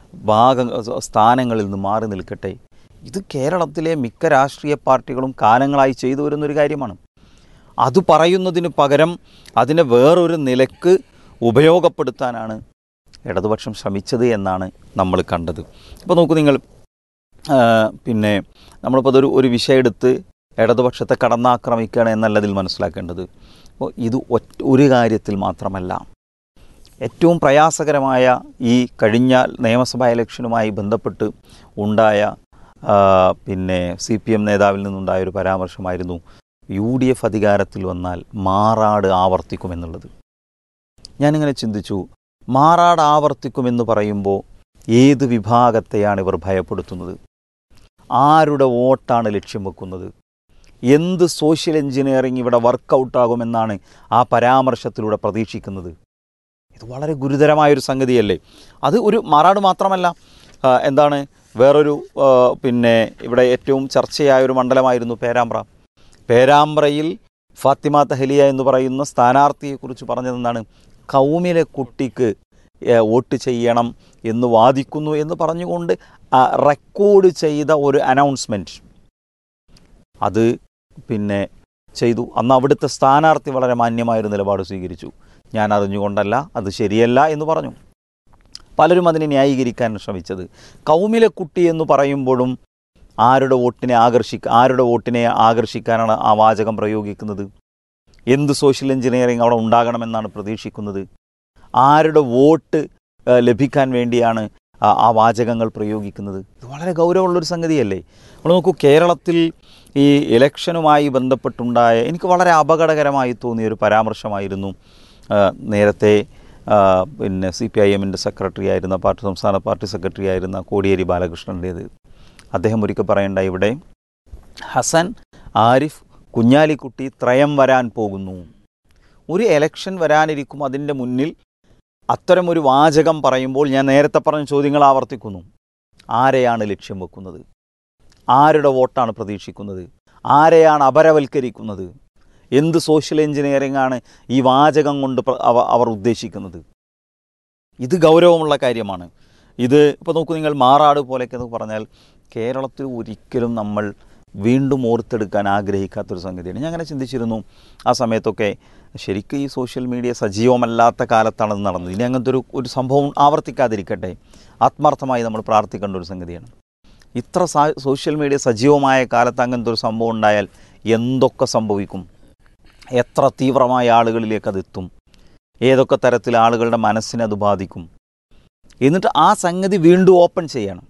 ഭാഗ സ്ഥാനങ്ങളിൽ നിന്ന് മാറി നിൽക്കട്ടെ ഇത് കേരളത്തിലെ മിക്ക രാഷ്ട്രീയ പാർട്ടികളും കാലങ്ങളായി ചെയ്തു വരുന്നൊരു കാര്യമാണ് അത് പറയുന്നതിന് പകരം അതിനെ വേറൊരു നിലക്ക് ഉപയോഗപ്പെടുത്താനാണ് ഇടതുപക്ഷം ശ്രമിച്ചത് എന്നാണ് നമ്മൾ കണ്ടത് അപ്പോൾ നോക്കൂ നിങ്ങൾ ആ, പിന്നെ നമ്മളിപ്പോൾ അതൊരു ഒരു വിഷയം എടുത്ത് ഇടതുപക്ഷത്തെ കടന്നാക്രമിക്കുകയാണ് എന്നല്ല ഇതിൽ മനസ്സിലാക്കേണ്ടത് അപ്പോൾ ഇത് ഒറ്റ ഒരു കാര്യത്തിൽ മാത്രമല്ല ഏറ്റവും പ്രയാസകരമായ ഈ കഴിഞ്ഞ നിയമസഭാ ഇലക്ഷനുമായി ബന്ധപ്പെട്ട് ഉണ്ടായ ആ, പിന്നെ സി പി എം നേതാവിൽ നിന്നുണ്ടായ ഒരു പരാമർശമായിരുന്നു യു ഡി എഫ് അധികാരത്തിൽ വന്നാൽ മാറാട് ആവർത്തിക്കുമെന്നുള്ളത് ഞാനിങ്ങനെ ചിന്തിച്ചു മാറാട് ആവർത്തിക്കുമെന്ന് പറയുമ്പോൾ ഏത് വിഭാഗത്തെയാണ് ഇവർ ഭയപ്പെടുത്തുന്നത് ആരുടെ വോട്ടാണ് ലക്ഷ്യം വെക്കുന്നത് എന്ത് സോഷ്യൽ എഞ്ചിനീയറിംഗ് ഇവിടെ വർക്കൗട്ടാകുമെന്നാണ് ആ പരാമർശത്തിലൂടെ പ്രതീക്ഷിക്കുന്നത് ഇത് വളരെ ഗുരുതരമായൊരു സംഗതിയല്ലേ അത് ഒരു മാറാട് മാത്രമല്ല ആ, എന്താണ് വേറൊരു ആ, പിന്നെ ഇവിടെ ഏറ്റവും ചർച്ചയായ ഒരു മണ്ഡലമായിരുന്നു പേരാമ്പ്ര പേരാമ്പ്രയിൽ ഫാത്തിമ തഹലിയ എന്ന് പറയുന്ന സ്ഥാനാർത്ഥിയെക്കുറിച്ച് പറഞ്ഞതെന്താണ് കൗമിലെ കുട്ടിക്ക് ഏ, വോട്ട് ചെയ്യണം എന്ന് വാദിക്കുന്നു എന്ന് പറഞ്ഞുകൊണ്ട് ആ, റെക്കോർഡ് ചെയ്ത ഒരു അനൗൺസ്മെൻറ്റ് അത് പിന്നെ ചെയ്തു അന്ന് അവിടുത്തെ സ്ഥാനാർത്ഥി വളരെ മാന്യമായൊരു നിലപാട് സ്വീകരിച്ചു ഞാൻ അറിഞ്ഞുകൊണ്ടല്ല അത് ശരിയല്ല എന്ന് പറഞ്ഞു പലരും അതിനെ ന്യായീകരിക്കാൻ ശ്രമിച്ചത് കൗമിലെ കുട്ടി എന്ന് പറയുമ്പോഴും ആരുടെ വോട്ടിനെ ആകർഷിക്ക ആരുടെ വോട്ടിനെ ആകർഷിക്കാനാണ് ആ വാചകം പ്രയോഗിക്കുന്നത് എന്ത് സോഷ്യൽ എഞ്ചിനീയറിംഗ് അവിടെ ഉണ്ടാകണമെന്നാണ് പ്രതീക്ഷിക്കുന്നത് ആരുടെ വോട്ട് ആ, ലഭിക്കാൻ വേണ്ടിയാണ് ആ- ആ വാചകങ്ങൾ പ്രയോഗിക്കുന്നത് ഇത് വളരെ ഗൗരവമുള്ളൊരു സംഗതിയല്ലേ നമ്മൾ നോക്കൂ കേരളത്തിൽ ഈ ഇലക്ഷനുമായി ബന്ധപ്പെട്ടുണ്ടായ എനിക്ക് വളരെ അപകടകരമായി തോന്നിയ ഒരു പരാമർശമായിരുന്നു ആ, നേരത്തെ ആ, പിന്നെ സി പി ഐ എമ്മിൻ്റെ സെക്രട്ടറി ആയിരുന്ന പാർട്ടി സംസ്ഥാന പാർട്ടി സെക്രട്ടറി ആയിരുന്ന കോടിയേരി ബാലകൃഷ്ണൻ്റേത് അദ്ദേഹം ഒരിക്കൽ പറയേണ്ട ഇവിടെ ഹസൻ ആരിഫ് കുഞ്ഞാലിക്കുട്ടി ത്രയം വരാൻ പോകുന്നു ഒരു എലക്ഷൻ വരാനിരിക്കും അതിൻ്റെ മുന്നിൽ അത്തരമൊരു വാചകം പറയുമ്പോൾ ഞാൻ നേരത്തെ പറഞ്ഞ ചോദ്യങ്ങൾ ആവർത്തിക്കുന്നു ആരെയാണ് ലക്ഷ്യം വെക്കുന്നത് ആരുടെ വോട്ടാണ് പ്രതീക്ഷിക്കുന്നത് ആരെയാണ് അപരവൽക്കരിക്കുന്നത് എന്ത് സോഷ്യൽ എഞ്ചിനീയറിംഗ് ആണ് ഈ വാചകം കൊണ്ട് പ്ര- അവ- അവർ ഉദ്ദേശിക്കുന്നത് ഇത് ഗൗരവമുള്ള കാര്യമാണ് ഇത് ഇപ്പോൾ നോക്കൂ നിങ്ങൾ മാറാട് പോലെയൊക്കെ എന്ന് പറഞ്ഞാൽ കേരളത്തിൽ ഒരിക്കലും നമ്മൾ വീണ്ടും ഓർത്തെടുക്കാൻ ആഗ്രഹിക്കാത്തൊരു സംഗതിയാണ് ഞാൻ അങ്ങനെ ചിന്തിച്ചിരുന്നു ആ സമയത്തൊക്കെ ശരിക്കും ഈ സോഷ്യൽ മീഡിയ സജീവമല്ലാത്ത കാലത്താണ് ഇത് നടന്നത് ഇനി അങ്ങനത്തെ ഒരു ഒരു സംഭവം ആവർത്തിക്കാതിരിക്കട്ടെ ആത്മാർത്ഥമായി നമ്മൾ പ്രാർത്ഥിക്കേണ്ട ഒരു സംഗതിയാണ് ഇത്ര സാ- സോഷ്യൽ മീഡിയ സജീവമായ കാലത്ത് അങ്ങനത്തെ ഒരു സംഭവം ഉണ്ടായാൽ എന്തൊക്കെ സംഭവിക്കും എത്ര തീവ്രമായ ആളുകളിലേക്ക് അത് എത്തും ഏതൊക്കെ തരത്തിൽ ആളുകളുടെ മനസ്സിനെ അത് ബാധിക്കും എന്നിട്ട് ആ സംഗതി വീണ്ടും ഓപ്പൺ ചെയ്യണം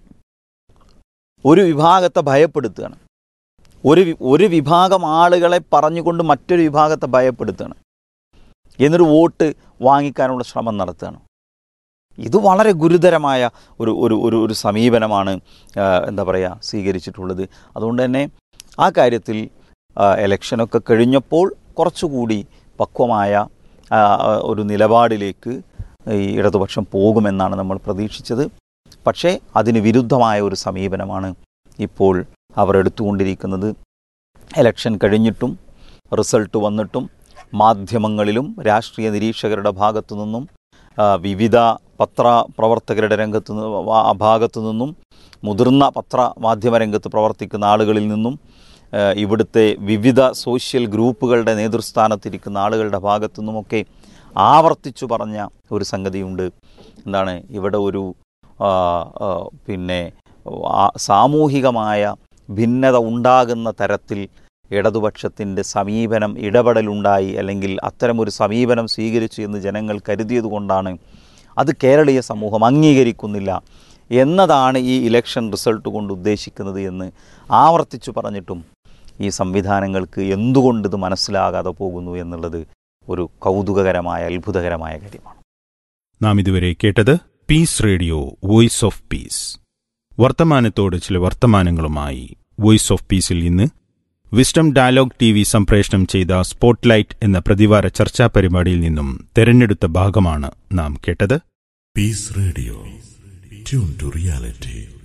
ഒരു വിഭാഗത്തെ ഭയപ്പെടുത്തുകയാണ് ഒരു വി- ഒരു വിഭാഗം ആളുകളെ പറഞ്ഞുകൊണ്ട് മറ്റൊരു വിഭാഗത്തെ ഭയപ്പെടുത്തുകയാണ് എന്നിട്ട് വോട്ട് വാങ്ങിക്കാനുള്ള ശ്രമം നടത്തുകയാണ് ഇത് വളരെ ഗുരുതരമായ ഒരു ഒരു ഒരു ഒരു സമീപനമാണ് ആ, എന്താ പറയുക സ്വീകരിച്ചിട്ടുള്ളത് അതുകൊണ്ട് തന്നെ ആ കാര്യത്തിൽ ആ, ഇലക്ഷനൊക്കെ കഴിഞ്ഞപ്പോൾ കുറച്ചുകൂടി പക്വമായ ആ, ഒരു നിലപാടിലേക്ക് ഈ ഇടതുപക്ഷം പോകുമെന്നാണ് നമ്മൾ പ്രതീക്ഷിച്ചത് പക്ഷേ അതിന് വിരുദ്ധമായ ഒരു സമീപനമാണ് ഇപ്പോൾ അവർ എടുത്തുകൊണ്ടിരിക്കുന്നത് ഇലക്ഷൻ കഴിഞ്ഞിട്ടും റിസൾട്ട് വന്നിട്ടും മാധ്യമങ്ങളിലും രാഷ്ട്രീയ നിരീക്ഷകരുടെ ഭാഗത്തു നിന്നും ആ, വിവിധ പത്ര പ്രവർത്തകരുടെ രംഗത്ത് നിന്ന് ആ ഭാഗത്തു നിന്നും മുതിർന്ന പത്ര മാധ്യമ രംഗത്ത് പ്രവർത്തിക്കുന്ന ആളുകളിൽ നിന്നും ആ, ഇവിടുത്തെ വിവിധ സോഷ്യൽ ഗ്രൂപ്പുകളുടെ നേതൃസ്ഥാനത്തിരിക്കുന്ന ആളുകളുടെ ഭാഗത്തു നിന്നുമൊക്കെ ആവർത്തിച്ചു പറഞ്ഞ ഒരു സംഗതിയുണ്ട് എന്താണ് ഇവിടെ ഒരു ആ, ആ, പിന്നെ ആ, സാമൂഹികമായ ഭിന്നത ഉണ്ടാകുന്ന തരത്തിൽ ഇടതുപക്ഷത്തിൻ്റെ സമീപനം ഇടപെടലുണ്ടായി അല്ലെങ്കിൽ അത്തരമൊരു സമീപനം സ്വീകരിച്ചു എന്ന് ജനങ്ങൾ കരുതിയതുകൊണ്ടാണ് അത് കേരളീയ സമൂഹം അംഗീകരിക്കുന്നില്ല എന്നതാണ് ഈ ഇലക്ഷൻ റിസൾട്ട് കൊണ്ട് ഉദ്ദേശിക്കുന്നത് എന്ന് ആവർത്തിച്ചു പറഞ്ഞിട്ടും ഈ സംവിധാനങ്ങൾക്ക് എന്തുകൊണ്ട് ഇത് മനസ്സിലാകാതെ പോകുന്നു എന്നുള്ളത് ഒരു കൗതുകകരമായ അത്ഭുതകരമായ കാര്യമാണ് നാം ഇതുവരെ കേട്ടത് peace radio voice of peace വർത്തമാനത്തോട് ചില വർത്തമാനങ്ങളുമായി വോയിസ് ഓഫ് പീസിൽ ഇന്ന് വിസ്ഡം ഡയലോഗ് ടി വി സംപ്രേഷണം ചെയ്ത സ്പോട്ട്ലൈറ്റ് എന്ന പ്രതിവാര ചർച്ചാ പരിപാടിയിൽ നിന്നും തെരഞ്ഞെടുത്ത ഭാഗമാണ് നാം കേട്ടത് Peace Radio. Tune to reality.